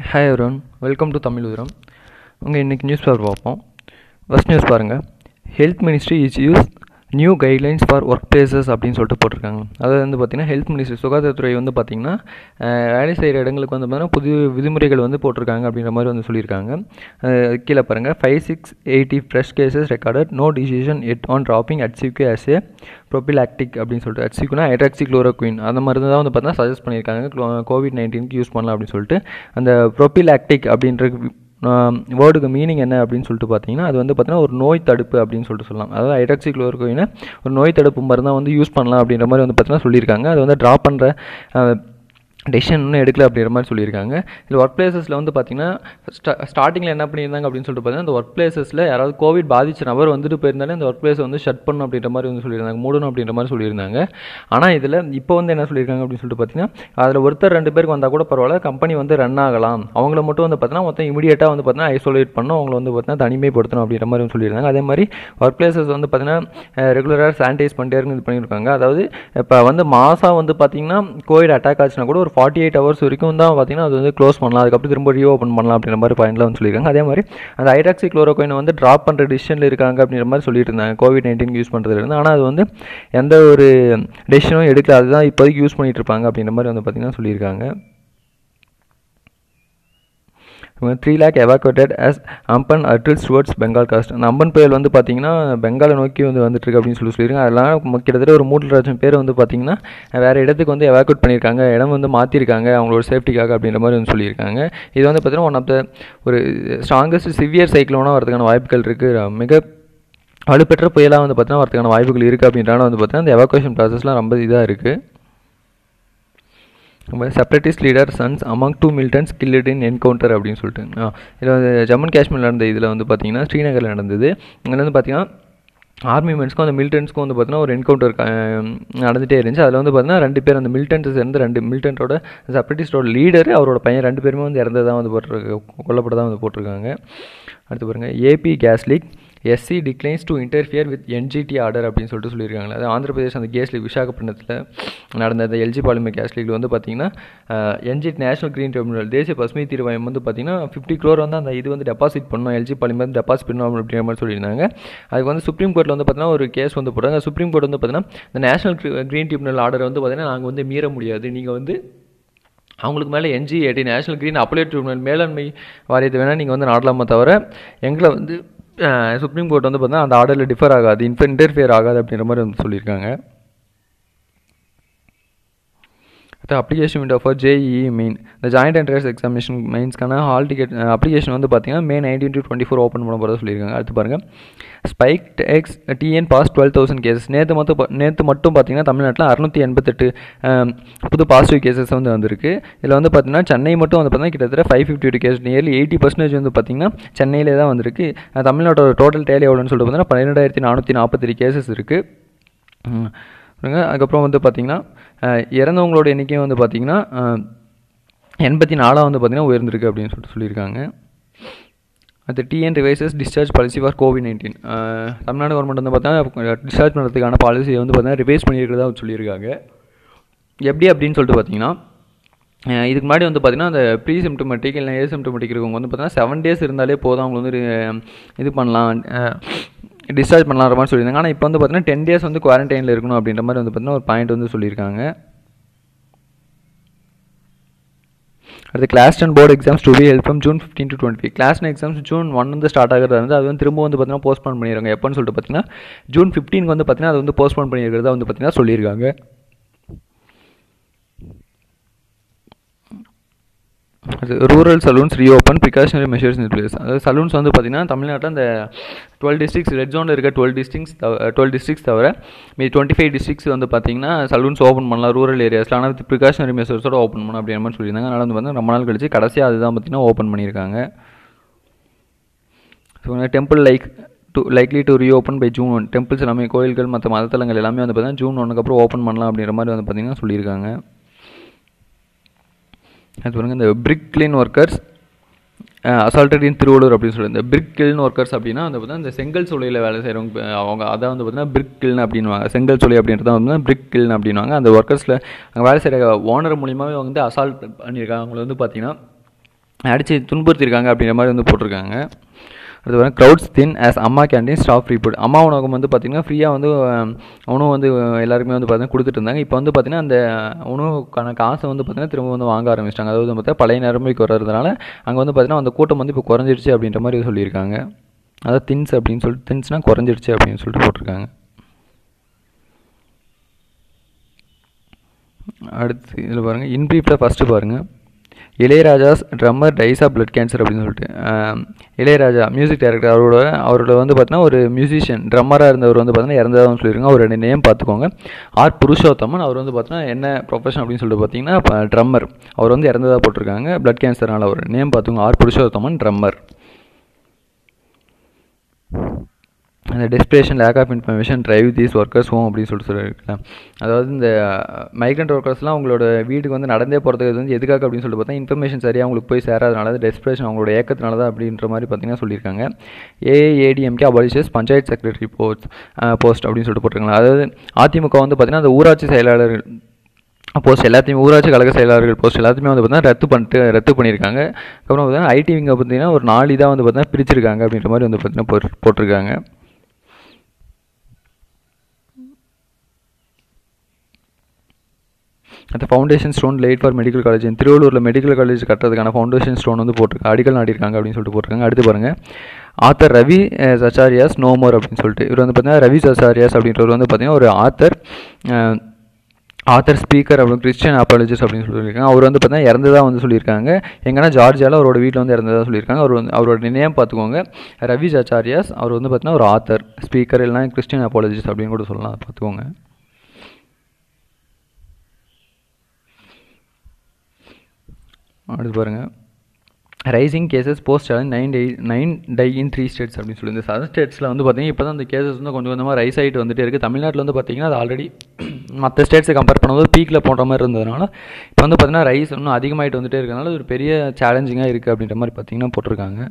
hi everyone welcome to Tamil Udhiram உங்கள் இன்றைக்கி newspaper பார்ப்போம் ஃபஸ்ட் நியூஸ் பாருங்கள் health ministry issues new guidelines for workplaces அப்படின்னு சொல்லிட்டு போட்டிருக்காங்க அதாவது வந்து பார்த்திங்கன்னா ஹெல்த் மினிஸ்ட்ரி சுகாதாரத்துறை வந்து பார்த்திங்கன்னா அஹ், வேலை செய்கிற இடங்களுக்கு வந்து பார்த்தீங்கன்னா புது விதிமுறைகள் வந்து போட்டிருக்காங்க அப்படின்ற மாதிரி வந்து சொல்லியிருக்காங்க அஹ், கீழே பாருங்கள் five six eighty fresh cases recorded no decision yet on dropping HCQ as a prophylactic அப்படின்னு சொல்லிட்டு ஹச்சிக்குனா ஹைட்ராக்சி குளோரோக்வின் அந்த மருந்து தான் வந்து பார்த்தீங்கன்னா சஜஸ்ட் பண்ணியிருக்காங்க கோவிட் நைன்டீனுக்கு யூஸ் பண்ணலாம் அப்படின்னு சொல்லிட்டு அந்த ப்ரொபிலாக்டிக் அப்படின்ற வேர்டுக்கு மீனிங் என்ன அப்படின்னு சொல்லிட்டு பார்த்தீங்கன்னா அது வந்து பார்த்தீங்கன்னா ஒரு நோய் தடுப்பு அப்படின்னு சொல்லிட்டு சொல்லலாம் அதாவது ஹைட்ராக்சி குளோரோக்வினை ஒரு நோய் தடுப்பு மருந்தாக வந்து யூஸ் பண்ணலாம் அப்படின்ற மாதிரி வந்து பார்த்தீங்கன்னா சொல்லியிருக்காங்க அது வந்து ட்ராப் பண்ணுற டெசிஷன் இன்னும் எடுக்கல அப்படின்ற மாதிரி சொல்லியிருக்காங்க இதில் ஒர்க் பிளேசஸில் வந்து பார்த்தீங்கன்னா ஸ்டா ஸ்டார்டிங்கில் என்ன பண்ணியிருந்தாங்க அப்படின்னு சொல்லிட்டு பார்த்தீங்கன்னா அந்த ஒர்க் பிளேசஸில் யாராவது கோவிட் பாதிச்ச நபர் வந்துட்டு போயிருந்தாலே அந்த ஒர்க் பிளேஸை வந்து ஷட் பண்ணணும் அப்படின்ற மாதிரி வந்து சொல்லியிருந்தாங்க மூடணும் அப்படின்ற மாதிரி சொல்லியிருந்தாங்க ஆனால் இதில் இப்போ வந்து என்ன சொல்லியிருக்காங்க அப்படின்னு சொல்லிட்டு பார்த்தீங்கன்னா அதில் ஒருத்தர் ரெண்டு பேருக்கு வந்தால் கூட பரவாயில்ல கம்பெனி வந்து ரன் ஆகலாம் அவங்கள மட்டும் வந்து பார்த்தீங்கன்னா மொத்தம் இமீடியட்டாக வந்து பார்த்தீங்கன்னா ஐசோலேட் பண்ணணும் அவங்கள வந்து பார்த்தீங்கன்னா தனிமைப்படுத்தணும் அப்படின்ற மாதிரி வந்து சொல்லியிருந்தாங்க அதே மாதிரி ஒர்க் பிளேசஸ் வந்து பார்த்தீங்கன்னா ரெகுலராக சானிடைஸ் பண்ணிட்டே இருந்து இது பண்ணியிருக்காங்க அதாவது இப்போ வந்து மாதம் வந்து பார்த்தீங்கன்னா கோவிட் அட்டாக் ஆச்சுன்னா கூட ஒரு ஃபார்ட்டி எயிட் ஹவர்ஸ் வரைக்கும் தான் பார்த்தீங்கன்னா அது வந்து க்ளோஸ் பண்ணலாம் அதுக்கப்புறம் திரும்ப ரீஓப்பன் பண்ணலாம் அப்படின்ற மாதிரி பாயிண்ட்ல வந்து சொல்லியிருக்காங்க அதே மாதிரி அந்த ஹைட்ராக்சி குளோரோகோயின் வந்து ட்ராப் பண்ணுற டிசிஷனில் இருக்காங்க அப்படின்ற மாதிரி சொல்லிட்டு இருந்தாங்க கோவிட் நைன்டீன் யூஸ் பண்ணுறதுல இருந்து ஆனால் அது வந்து எந்த ஒரு டெசிஷனும் எடுக்கல அதுதான் இப்போதைக்கு யூஸ் பண்ணிட்டு இருப்பாங்க அப்படின்ற மாதிரி வந்து பார்த்தீங்கன்னா சொல்லியிருக்காங்க three lakh evacuated as Amphan hurtles towards Bengal coast அந்த அம்பன் புயல் வந்து பார்த்தீங்கன்னா பெங்காலை நோக்கி வந்து வந்துட்டு இருக்கு அப்படின்னு சொல்லி சொல்லியிருக்காங்க அதெல்லாம் கிட்டத்தட்ட ஒரு மூன்று லட்சம் பேர் வந்து பார்த்தீங்கன்னா வேறு இடத்துக்கு வந்து எவாக்குவேட் பண்ணியிருக்காங்க இடம் வந்து மாற்றிருக்காங்க அவங்களோட சேஃப்டிக்காக அப்படின்ற மாதிரி வந்து சொல்லியிருக்காங்க இது வந்து பார்த்தீங்கன்னா ஒன் ஆஃப் த ஒரு ஸ்ட்ராங்கஸ்ட் சிவியர் சைக்ளோனாக வரதுக்கான வாய்ப்புகள் இருக்குது மிக வலுப்பெற்ற புயலாக வந்து பார்த்தீங்கன்னா வரதுக்கான வாய்ப்புகள் இருக்குது அப்படின்றனால வந்து பார்த்தீங்கன்னா அந்த எவாக்குவேஷன் ப்ராசஸ்லாம் ரொம்ப இதாக இருக்குது separatist leader sons among two militants killed in encounter அப்படின்னு சொல்லிட்டு ஆ இதில் வந்து ஜம்மு அண்ட் காஷ்மீர் நடந்த இதில் வந்து பார்த்தீங்கன்னா ஸ்ரீநகரில் நடந்தது இங்கே வந்து பார்த்தீங்கன்னா ஆர்மி மென்ஸ்க்கும் அந்த மிலிட்டன்ஸ்க்கும் வந்து பார்த்தீங்கன்னா ஒரு என்கவுண்டர் நடந்துகிட்டே இருந்துச்சு அதில் வந்து பார்த்தீங்கன்னா ரெண்டு பேர் அந்த மிலிட்டன்ஸ் சேர்ந்து ரெண்டு மிலிட்டன்ட்டோட செப்பரேட்டிஸ்டோட லீடர் அவரோட பையன் ரெண்டு பேருமே வந்து இறந்ததாக வந்து போட்டிருக்கு கொல்லப்பட்டதாக வந்து போட்டிருக்காங்க அடுத்து பாருங்கள் AP gas leak SC declines to interfere with NGT order அப்படின்னு சொல்லிட்டு சொல்லியிருக்காங்க அது ஆந்திர பிரதேஷ் அந்த கேஸ் லீக் விசாகப்பட்டினத்தில் நடந்த அந்த எல்ஜி பாலிமர் கேஸ் லீக்ல வந்து பார்த்தீங்கன்னா என்ஜிட் நேஷனல் கிரீன் ட்ரிபியூனல் தேசிய பசுமை தீர்வாயம் வந்து பார்த்தீங்கன்னா ஃபிஃப்டி க்ரோர் வந்து அந்த இது வந்து டெபாசிட் பண்ணணும் எல்ஜி பாலிமர் டெபாசிட் பண்ணணும் அப்படின்ற மாதிரி சொல்லியிருந்தாங்க அதுக்கு வந்து சுப்ரீம் கோர்ட்டில் வந்து பார்த்தீங்கன்னா ஒரு கேஸ் வந்து போடுறாங்க சுப்ரீம் கோர்ட் வந்து பார்த்தீங்கன்னா இந்த நேஷனல் கிரீன் ட்ரிபியூனல் ஆர்டர் வந்து பார்த்தீங்கன்னா நாங்கள் வந்து மீற முடியாது நீங்கள் வந்து அவங்களுக்கு மேலே NGAT national green appellate tribunal மேலாண்மை வாரியத்தை வேணால் நீங்கள் வந்து நாடலாமா தவிர எங்களை வந்து சுப்ரீம் கோர்ட் வந்து பார்த்தீங்கன்னா அந்த ஆர்டரில் டிஃபர் ஆகாது இன்ஃப இன்டர்ஃபியர் ஆகாது அப்படின்ற மாதிரி வந்து சொல்லியிருக்காங்க அடுத்து application window for JEE main இந்த ஜாயிண்ட் என்ட்ரன்ஸ் எக்ஸாமினேஷன் மெயின்ஸ்க்கான ஹால் டிக்கெட் அப்ளிகேஷன் வந்து பார்த்தீங்கன்னா May nineteen to twenty four open பண்ண போகிறதா சொல்லியிருக்காங்க அடுத்து பாருங்கள் ஸ்பைக் எக்ஸ் TN pass twelve thousand cases நேற்று மட்டும் நேற்று மட்டும் பார்த்தீங்கன்னா தமிழ்நாட்டில் அறுநூற்றி எண்பத்தெட்டு புது பாசிட்டிவ் கேசஸ் வந்து வந்திருக்கு இதில் வந்து பார்த்தீங்கன்னா சென்னை மட்டும் வந்து பார்த்தீங்கன்னா கிட்டத்தட்ட five fifty two case nearly eighty percentage வந்து பார்த்தீங்கன்னா சென்னையிலே தான் வந்திருக்கு தமிழ்நாட்டோட டோட்டல் டேலி எவ்வளோன்னு சொல்லிட்டு பார்த்தீங்கன்னா பன்னிரெண்டாயிரத்தி நானூற்றி நாற்பத்தெட்டு கேசஸ் இருக்குது அதுக்கப்புறம் வந்து பார்த்திங்கன்னா இறந்தவங்களோட எண்ணிக்கையும் வந்து பார்த்திங்கன்னா எண்பத்தி நாலாக வந்து பார்த்திங்கன்னா உயர்ந்திருக்கு அப்படின்னு சொல்லிட்டு சொல்லியிருக்காங்க அது TN revises discharge policy for COVID nineteen Tamil Nadu government வந்து பார்த்தா டிஸ்சார்ஜ் பண்ணுறதுக்கான பாலிசியை வந்து பார்த்தீங்கன்னா ரிவைஸ் பண்ணியிருக்கிறதா சொல்லியிருக்காங்க எப்படி அப்படின்னு சொல்லிட்டு பார்த்தீங்கன்னா இதுக்கு முன்னாடி வந்து பார்த்தீங்கன்னா அந்த ப்ரீ சிம்டமெட்டிக் இல்லை ஏ சிம்டமெட்டிக் இருக்கவங்க வந்து பார்த்தீங்கன்னா செவன் டேஸ் இருந்தாலே போதும் அவங்க வந்து இது பண்ணலாம் டிஸ்சார்ஜ் பண்ணலான்ற மாதிரி சொல்லியிருந்தாங்க ஆனால் இப்போ வந்து பார்த்தீங்கன்னா டென் டேஸ் வந்து குவாரண்டைனில் இருக்கணும் அப்படின்ற மாதிரி வந்து பார்த்தீங்கன்னா ஒரு பாயிண்ட் வந்து சொல்லியிருக்காங்க அடுத்து class ten board exams to be held from June fifteen to twenty class ten exams June one வந்து ஸ்டார்ட் ஆகிறது வந்து அது வந்து திரும்ப வந்து பார்த்தீங்கன்னா போஸ்ட்போன் பண்ணிடுறாங்க எப்போன்னு சொல்லிட்டு பார்த்தீங்கன்னா ஜூன் ஃபிஃப்டீனுக்கு வந்து பார்த்தீங்கன்னா அது வந்து போஸ்ட்போன் பண்ணியிருக்கிறதா வந்து பார்த்தீங்கன்னா சொல்லியிருக்காங்க அது rural salons reopen precautionary measures in place அதாவது சலூன்ஸ் வந்து பார்த்திங்கன்னா தமிழ்நாட்டில் அந்த டுவெல் டிஸ்ட்ரிக்ஸ் ரெட் ஜோனில் இருக்க டுவெல் டிஸ்ட்ரிக்ஸ் டுவெல் டிஸ்ட்ரிக்ஸ் தவிர மீ டுவெண்ட்டி ஃபைவ் டிஸ்ட்ரிக்ஸ் வந்து பார்த்திங்கன்னா சலூன்ஸ் ஓப்பன் பண்ணலாம் ரூரல் ஏரியாஸில் ஆனால் வித் ப்ரிகாஷனரி மெஷர்ஸோட ஓப்பன் பண்ணணும் அப்படின்ற மாதிரி சொல்லியிருந்தாங்க அதனால் வந்து பார்த்தீங்கன்னா ரொம்ப நாள் கழிச்சு கடைசியாக அதுதான் பார்த்திங்கன்னா ஓப்பன் பண்ணியிருக்காங்க so temple like to likely to reopen by June one temples எல்லாமே கோயில்கள் மற்ற மதத்தலங்கள் எல்லாமே வந்து பார்த்திங்கன்னா ஜூன் ஒன்றுக்கு அப்புறம் ஓப்பன் பண்ணலாம் அப்படின்ற மாதிரி வந்து பார்த்திங்கன்னா சொல்லியிருக்காங்க அது பாருங்கள் இந்த brick kiln workers assaulted in Tiruvallur அப்படின்னு சொல்லி இந்த பிரிக் கில்ன் ஒர்க்கர்ஸ் அப்படின்னா வந்து பார்த்தீங்கன்னா இந்த செங்கல் சோலையில் வேலை செய்கிறவங்க அவங்க அதான் வந்து பார்த்தீங்கன்னா பிரிக் கில்ன் அப்படின்வாங்க செங்கல் சோலை அப்படின்றது வந்து பிரிக் கில்ன் அப்படின்வாங்க அந்த ஒர்க்கர்ஸில் அங்கே வேலை செய்கிற ஓனர் மூலியமாகவே வந்து அசால்ட் பண்ணியிருக்காங்க அவங்களை வந்து பார்த்தீங்கன்னா அடித்து துன்புறுத்திருக்காங்க அப்படிங்கிற மாதிரி வந்து போட்டிருக்காங்க அடுத்து பாருங்க crowds thin as Amma canteen stop free food Amma உணவகம் வந்து பார்த்திங்கன்னா ஃப்ரீயாக வந்து அஹ், உணவு வந்து எல்லாருக்குமே வந்து பார்த்தீங்கன்னா கொடுத்துட்டு இருந்தாங்க இப்போ வந்து பார்த்திங்கன்னா அந்த உணவுக்கான காசை வந்து பார்த்திங்கன்னா திரும்ப வந்து வாங்க ஆரம்பிச்சிட்டாங்க அதாவது வந்து பார்த்தா பழைய நிலைமைக்கு வர்றதுனால அங்கே வந்து பார்த்திங்கன்னா அந்த கூட்டம் வந்து இப்போ குறைஞ்சிருச்சு அப்படின்ற மாதிரி சொல்லியிருக்காங்க அதாவது தின்ஸ் அப்படின்னு சொல்லிட்டு தின்ஸ்னால் குறைஞ்சிருச்சு அப்படின்னு சொல்லிட்டு போட்டிருக்காங்க அடுத்து இதில் பாருங்கள் இன்பிரீஃபில் ஃபஸ்ட்டு பாருங்கள் Ilaiyaraaja's drummer dies of blood cancer அப்படின்னு சொல்லிட்டு ஆம், இளையராஜா மியூசிக் டைரக்டர் அவரோட அவரோட வந்து பார்த்தீங்கன்னா ஒரு மியூசிஷியன் ட்ரம்மராக இருந்தவர் வந்து பார்த்தீங்கன்னா இறந்ததாகவும் சொல்லியிருக்காங்க அவரோட நேம் பார்த்துக்கோங்க ஆர் புருஷோத்தமன் அவர் வந்து பார்த்தீங்கன்னா என்ன ப்ரொஃபஷன் அப்படின்னு சொல்லிட்டு பார்த்தீங்கன்னா ட்ரம்மர் அவர் வந்து இறந்ததாக போட்டிருக்காங்க பிளட் கேன்சர்னால அவர் நேம் பார்த்துக்கோங்க ஆர் புருஷோத்தமன் ட்ரம்மர் அந்த desperation lack of information drive these workers home அப்படின்னு சொல்லிட்டு சொல்லியிருக்கல அதாவது இந்த மைக்ரண்ட் ஒர்க்கர்ஸ்லாம் அவங்களோட வீட்டுக்கு வந்து நடந்தே போகிறதுக்கு வந்து எதுக்காக அப்படின்னு சொல்லிட்டு பார்த்தா இன்ஃபர்மேஷன் சரியாக அவங்களுக்கு போய் சேராதனால டெஸ்பிரேஷன் அவங்களோட ஏக்கத்தினால தான் அப்படின்ற மாதிரி பார்த்தீங்கன்னா சொல்லியிருக்காங்க AIADMK abolishes panchayat secretary post post அப்படின்னு சொல்லிட்டு போட்டிருக்காங்க அதாவது அதிமுக வந்து பார்த்தீங்கன்னா அந்த ஊராட்சி செயலாளர்கள் போஸ்ட் எல்லாத்தையும் ஊராட்சி கழக செயலாளர்கள் போஸ்ட் எல்லாத்தையுமே வந்து பார்த்தீங்கன்னா ரத்து பண்ணிட்டு ரத்து பண்ணியிருக்காங்க அப்புறம் பார்த்தீங்கன்னா ஐடி விங்கை பார்த்தீங்கன்னா ஒரு நாலு இதாக வந்து பார்த்தீங்கன்னா பிரிச்சிருக்காங்க அப்படின்ற மாதிரி வந்து பார்த்தீங்கன்னா போட்டு- போட்டிருக்காங்க அந்த foundation stone laid for medical college திருவள்ளூரில் மெடிக்கல் காலேஜ் கட்டுறதுக்கான ஃபவுண்டேஷன் ஸ்டோன் வந்து போட்டிருக்காங்க அடிக்கல் நாட்டியிருக்காங்க அப்படின்னு சொல்லிட்டு போட்டிருக்காங்க அடுத்து பாருங்கள் author Ravi uh, Zacharias no more அப்படின்னு சொல்லிட்டு இவர் வந்து பார்த்தீங்கன்னா ரவி சச்சாரியாஸ் அப்படின்றவர் வந்து பார்த்தீங்கன்னா ஒரு ஆத்தர் ஆத்தர் ஸ்பீக்கர் அப்படின்னு கிறிஸ்டியன் அப்பாலஜிஸ் அப்படின்னு சொல்லியிருக்காங்க அவர் வந்து பார்த்தீங்கன்னா இறந்ததாக வந்து சொல்லியிருக்காங்க எங்கன்னா ஜார்ஜியாவில் அவரோட வீட்டில் வந்து இறந்ததாக சொல்லியிருக்காங்க அவர் வந்து அவரோட நினையம் பார்த்துக்கோங்க ரவி சச்சாரியாஸ் அவர் வந்து பார்த்தீங்கன்னா ஒரு ஆத்தர் ஸ்பீக்கர் இல்லைனா கிறிஸ்டியன் அப்பாலஜிஸ் அப்படின்னு கூட சொல்லலாம் அதை பார்த்துக்கோங்க அடுத்து பாருங்கள் rising cases post challenge nine die nine die in three states அப்படின்னு சொல்லி இந்த சதர் ஸ்டேட்ஸில் வந்து பார்த்தீங்கன்னா இப்போ தான் அந்த கேசஸ் வந்து கொஞ்சம் கொஞ்சமாக ரைஸ் ஆகிட்டு வந்துட்டே இருக்குது தமிழ்நாட்டில் வந்து பார்த்தீங்கன்னா அது ஆல்ரெடி மற்ற ஸ்டேட்ஸை கம்பேர் பண்ணும்போது பீக்கில் போன்ற மாதிரி இருந்ததுனால இப்போ வந்து பார்த்தீங்கன்னா ரைஸ் இன்னும் அதிகமாகிட்டு வந்துட்டே இருக்கனால இது ஒரு பெரிய சேலஞ்சிங்காக இருக்குது அப்படின்ற மாதிரி பார்த்தீங்கன்னா போட்டிருக்காங்க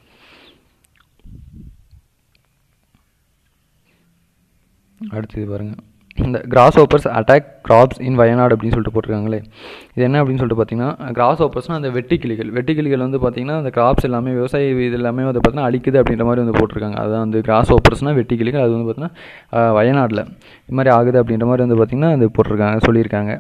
அடுத்தது பாருங்கள் இந்த grasshoppers attack crops in Wayanad அப்படின்னு சொல்லிட்டு போட்டிருக்காங்களே இது என்ன அப்படின்னு சொல்லிட்டு பார்த்தீங்கன்னா கிராஸ் ஓப்பர்ஸ்னால் அந்த வெட்டுக்கிளிகள் வெட்டுக்கிளிகள் வந்து பார்த்தீங்கன்னா அந்த கிராப்ஸ் எல்லாமே விவசாய இது எல்லாமே வந்து பார்த்தீங்கன்னா அழிக்குது அப்படின்ற மாதிரி வந்து போட்டிருக்காங்க அதான் வந்து கிராஸ் ஓப்பர்ஸ்னால் வெட்டுக்கிளிகள் அது வந்து பார்த்தீங்கன்னா வயநாட்டில் இது மாதிரி ஆகுது அப்படின்ற மாதிரி வந்து பார்த்தீங்கன்னா அது போட்டிருக்காங்க சொல்லியிருக்காங்க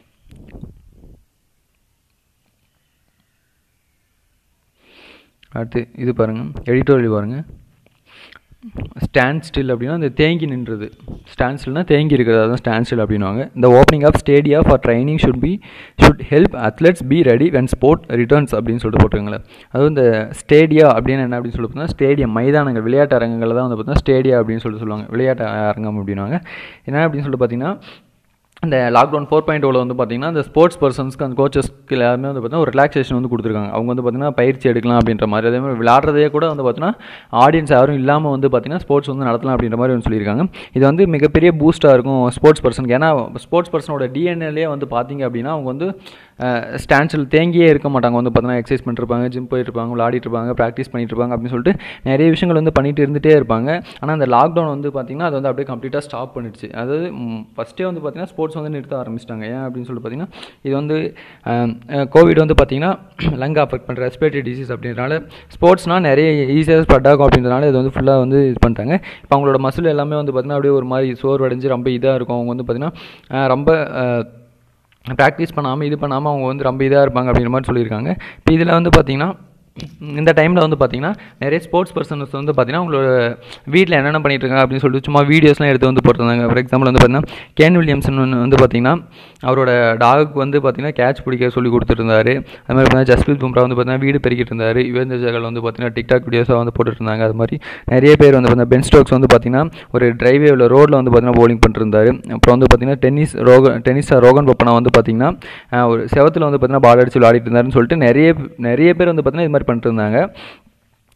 அடுத்து இது பாருங்கள் எடிட்டோரியல் பாருங்கள் ஸ்டாண்ட் ஸ்டில் அப்படின்னா அந்த தேங்கி நின்றது ஸ்டாண்ட் ஸ்டில்னா தேங்கி இருக்கிறது அதான் ஸ்டாண்ட் ஸ்டில் அப்படின்னுவாங்க இந்த opening of stadia for training should be should help athletes be ready when sport returns அப்படின்னு சொல்லிட்டு போட்டுருங்களேன் அதாவது இந்த ஸ்டேடியா அப்படின்னு என்ன அப்படின்னு சொல்லி பார்த்தீங்கன்னா ஸ்டேடியம் மைதானங்கள் விளையாட்டு அரங்கங்களில் தான் வந்து பார்த்தீங்கன்னா ஸ்டேடியா அப்படின்னு சொல்லிட்டு சொல்லுவாங்க விளையாட்டு அரங்கம் அப்படின்னுவாங்க என்ன அப்படின்னு சொல்லிட்டு பார்த்தீங்கன்னா இந்த லாக்டவுன் ஃபோர் பாயிண்ட் ஓவில் வந்து பார்த்தீங்கன்னா அந்த ஸ்போர்ட்ஸ் பர்சன்ஸ்க்கு அந்த கோச்சஸ்க்கு எல்லாருமே வந்து பார்த்தீங்கன்னா ஒரு ரிலாக்ஸேஷன் வந்து கொடுத்துருக்காங்க அவங்க வந்து பார்த்தீங்கன்னா பயிற்சி எடுக்கலாம் அப்படின்ற மாதிரி அதே மாதிரி விளையாடுறதே கூட வந்து பார்த்தீங்கன்னா ஆடியன்ஸ் யாரும் இல்லாமல் வந்து பார்த்தீங்கன்னா ஸ்போர்ட்ஸ் வந்து நடத்தலாம் அப்படின்ற மாதிரி வந்து சொல்லியிருக்காங்க இது வந்து மிகப்பெரிய பூஸ்ட்டாக இருக்கும் ஸ்போர்ட்ஸ் பர்சனுக்கு ஏன்னா ஸ்போர்ட்ஸ் பர்சனோட டிஎன்ஏலே வந்து பார்த்தீங்க அப்படின்னா அவங்க வந்து ஸ்டான்ஸில் தேங்கியே இருக்க மாட்டாங்க வந்து பார்த்தீங்கன்னா எக்ஸசைஸ் பண்ணிருப்பாங்க ஜிம் போயிட்டுருப்பாங்க விளையாடிட்டு இருப்பாங்க ப்ராக்டிஸ் பண்ணிட்டு இருப்பாங்க அப்படின்னு சொல்லிட்டு நிறைய விஷயங்கள் வந்து பண்ணிட்டு இருந்துகிட்டே இருப்பாங்க ஆனால் அந்த லாக்டவுன் வந்து பார்த்தீங்கன்னா அது வந்து அப்படியே கம்ப்ளீட்டாக ஸ்டாப் பண்ணிடுச்சு அதாவது ஃபஸ்ட்டே வந்து பார்த்தீங்கன்னா ஸ்போர்ட்ஸ் வந்து நிறுத்த ஆரம்பிச்சிட்டாங்க ஏன் அப்படின்னு சொல்லிட்டு பார்த்தீங்கன்னா இது வந்து கோவிட் வந்து பார்த்தீங்கன்னா லங் அஃபெக்ட் பண்ணுற ரெஸ்பிரேட்டரி டிசீஸ் அப்படின்றனால ஸ்போர்ட்ஸ்னால் நிறைய ஈஸியாக ஸ்ப்ரெட் ஆகும் அப்படின்றனால இது வந்து ஃபுல்லாக வந்து இது பண்ணிட்டாங்க இப்போ அவங்களோட மசில் எல்லாமே வந்து பார்த்தீங்கன்னா அப்படியே ஒரு மாதிரி சோர்வடைஞ்சு ரொம்ப இதாக இருக்கும் அவங்க வந்து பார்த்தீங்கன்னா ரொம்ப ப்ராக்டிஸ் பண்ணாமல் இது பண்ணாமல் அவங்க வந்து ரொம்ப இதாக இருப்பாங்க அப்படின்ற மாதிரி சொல்லியிருக்காங்க இப்போ இதில் வந்து பார்த்திங்கன்னா இந்த டைமில் வந்து பார்த்திங்கன்னா நிறைய ஸ்போர்ட்ஸ் பர்சன்ஸ் வந்து பார்த்திங்கன்னா அவங்களோட வீட்டில் என்னென்ன பண்ணிட்டு இருக்காங்க அப்படின்னு சொல்லிட்டு சும்மா வீடியோஸ்லாம் எடுத்து வந்து போட்டிருந்தாங்க ஃபார் எக்ஸாம்பிள் வந்து பார்த்திங்கன்னா கேன் வில்லியம்சன் வந்து பார்த்திங்கன்னா அவரோட டாகுக்கு வந்து பார்த்திங்கன்னா கேட்ச் பிடிக்க சொல்லி கொடுத்துருந்தாரு அது மாதிரி பார்த்தீங்கன்னா ஜஸ்பிரித் பும்ரா வந்து பார்த்திங்கன்னா வீடு பெருக்கிட்டு இருந்தார் யுவேந்தர் ஜகல் வந்து பார்த்திங்கன்னா டிக்டாக் வீடியோஸாக வந்து போட்டுட்டு இருந்தாங்க அது மாதிரி நிறைய பேர் வந்து பார்த்தீங்கன்னா பென் ஸ்டோக்ஸ் வந்து பார்த்திங்கன்னா ஒரு டிரைவேவில் ரோட்டில் வந்து பார்த்திங்கன்னா bowling பண்ணிருந்தாரு அப்புறம் வந்து பார்த்திங்கன்னா டென்னிஸ் ரோகன் டென்னிஸ் ரோகன் பப்பனா வந்து பார்த்திங்கன்னா அஹ், ஒரு செவத்தில் வந்து பார்த்திங்கன்னா பால் அடிச்சு விளையாடிட்டு இருந்தாருன்னு சொல்லிட்டு நிறைய நிறைய பேர் வந்து பார்த்திங்கன்னா இது மாதிரி பண்ணிட்டு இருந்தாங்க